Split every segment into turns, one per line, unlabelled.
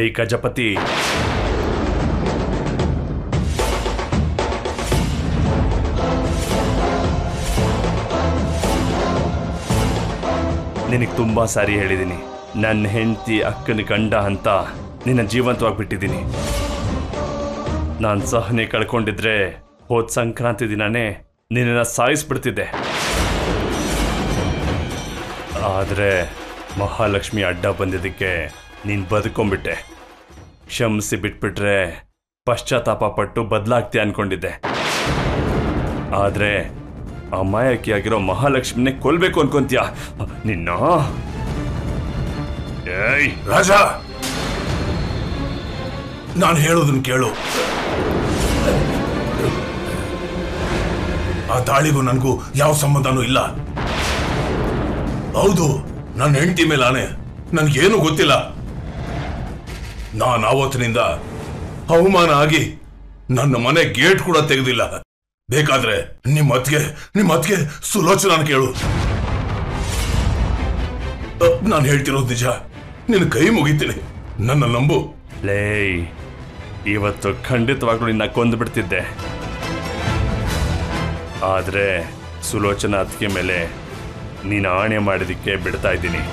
ಲೇ ಗಜಪತಿ ನಿನಗೆ ತುಂಬಾ ಸಾರಿ ಹೇಳಿದ್ದೀನಿ ನನ್ನ ಹೆಂಡತಿ ಅಕ್ಕನ ಗಂಡ ಅಂತ ನಿನ್ನ ಜೀವಂತವಾಗಿ ಬಿಟ್ಟಿದ್ದೀನಿ ನಾನು ಸಹನೆ ಕಳ್ಕೊಂಡಿದ್ರೆ ಹೋದ ಸಂಕ್ರಾಂತಿ ದಿನನೇ ನಿನ್ನನ್ನು ಸಾಯಿಸ್ಬಿಡ್ತಿದ್ದೆ ಆದರೆ ಮಹಾಲಕ್ಷ್ಮಿ ಅಡ್ಡ ಬಂದಿದ್ದಕ್ಕೆ ನೀನು ಬದುಕೊಂಬಿಟ್ಟೆ ಕ್ಷಮಿಸಿ ಬಿಟ್ಬಿಟ್ರೆ ಪಶ್ಚಾತ್ತಾಪ ಪಟ್ಟು ಬದಲಾಗ್ತೀಯ ಅನ್ಕೊಂಡಿದ್ದೆ ಆದರೆ ಅಮಾಯಕಿಯಾಗಿರೋ ಮಹಾಲಕ್ಷ್ಮಿನೇ ಕೊಲ್ಬೇಕು ಅನ್ಕೊಂತೀಯ ನಿನ್ನ ಏಯ್
ರಾಜ ನಾನು ಹೇಳೋದನ್ನ ಕೇಳು ಆ ದಾಳಿಗೂ ನನಗೂ ಯಾವ ಸಂಬಂಧನೂ ಇಲ್ಲ ಹೌದು ನನ್ನ ಹೆಂಡತಿ ಮೇಲೆ ಆನೆ ನನಗೇನು ಗೊತ್ತಿಲ್ಲ ನಾನು ಆವತ್ತಿನಿಂದ ಅವಮಾನ ಆಗಿ ನನ್ನ ಮನೆ ಗೇಟ್ ಕೂಡ ತೆಗೆದಿಲ್ಲ ಬೇಕಾದ್ರೆ ನಿಮ್ಮ ಅತ್ಗೆ ನಿಮ್ಮ ಅತ್ಗೆ ಸುಲೋಚನ ಕೇಳು ನಾನು ಹೇಳ್ತಿರೋದು ನಿಜ ನಿನ್ನ ಕೈ ಮುಗಿತೀನಿ ನನ್ನ ನಂಬು
ಲೇಯ್ ಇವತ್ತು ಖಂಡಿತವಾಗ್ಲೂ ನಿನ್ನ ಕೊಂದು ಬಿಡ್ತಿದ್ದೆ ಆದರೆ ಸುಲೋಚನಾ ಅದಕ್ಕೆ ಮೇಲೆ ನೀನು ಆಣೆ ಮಾಡಿದ್ದಕ್ಕೆ ಬಿಡ್ತಾ ಇದ್ದೀನಿ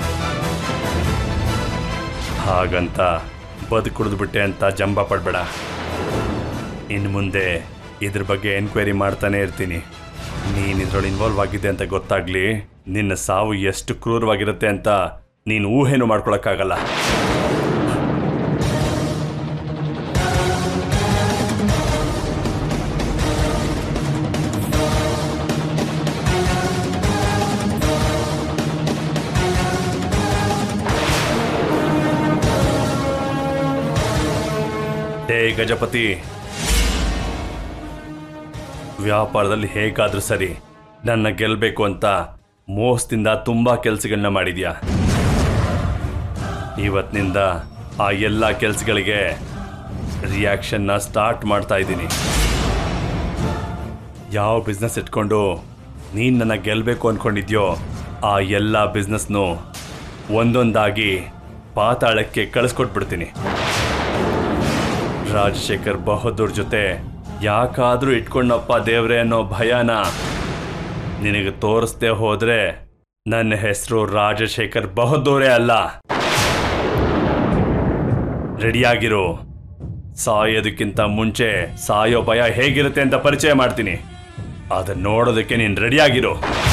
ಹಾಗಂತ ಬದುಕುಳಿದು ಬಿಟ್ಟೆ ಅಂತ ಜಂಬ ಪಡ್ಬೇಡ ಇನ್ನು ಮುಂದೆ ಇದ್ರ ಬಗ್ಗೆ ಎನ್ಕ್ವೈರಿ ಮಾಡ್ತಾನೆ ಇರ್ತೀನಿ ನೀನು ಇದ್ರೊಳಗೆ ಇನ್ವಾಲ್ವ್ ಆಗಿದೆ ಅಂತ ಗೊತ್ತಾಗ್ಲಿ ನಿನ್ನ ಸಾವು ಎಷ್ಟು ಕ್ರೂರವಾಗಿರುತ್ತೆ ಅಂತ ನೀನು ಊಹೆನೂ ಮಾಡ್ಕೊಳಕ್ಕಾಗಲ್ಲ ಹೇ ಗಜಪತಿ ವ್ಯಾಪಾರದಲ್ಲಿ ಹೇಗಾದ್ರೂ ಸರಿ ನನ್ನ ಗೆಲ್ಲಬೇಕು ಅಂತ ಮೋಸದಿಂದ ತುಂಬಾ ಕೆಲಸಗಳನ್ನ ಮಾಡಿದ್ಯಾ ಇವತ್ತಿನಿಂದ ಆ ಎಲ್ಲ ಕೆಲಸಗಳಿಗೆ ರಿಯಾಕ್ಷನ್ನ ಸ್ಟಾರ್ಟ್ ಮಾಡ್ತಾ ಇದ್ದೀನಿ ಯಾವ ಬಿಸ್ನೆಸ್ ಇಟ್ಕೊಂಡು ನೀನು ನನ್ನ ಗೆಲ್ಲಬೇಕು ಅಂದ್ಕೊಂಡಿದ್ಯೋ ಆ ಎಲ್ಲ ಬಿಸ್ನೆಸ್ನು ಒಂದೊಂದಾಗಿ ಪಾತಾಳಕ್ಕೆ ಕಳಿಸ್ಕೊಟ್ಬಿಡ್ತೀನಿ ರಾಜಶೇಖರ್ ಬಹದ್ದೂರ್ ಜೊತೆ ಯಾಕಾದ್ರೂ ಇಟ್ಕೊಂಡಪ್ಪ ದೇವ್ರೆ ಅನ್ನೋ ಭಯನ ನಿನಗೆ ತೋರಿಸ್ದೆ ಹೋದ್ರೆ ನನ್ನ ಹೆಸರು ರಾಜಶೇಖರ್ ಬಹದ್ದೂರೇ ಅಲ್ಲ ರೆಡಿಯಾಗಿರು ಸಾಯೋದಕ್ಕಿಂತ ಮುಂಚೆ ಸಾಯೋ ಭಯ ಹೇಗಿರುತ್ತೆ ಅಂತ ಪರಿಚಯ ಮಾಡ್ತೀನಿ ಅದನ್ನ ನೋಡೋದಕ್ಕೆ ನೀನು ರೆಡಿಯಾಗಿರು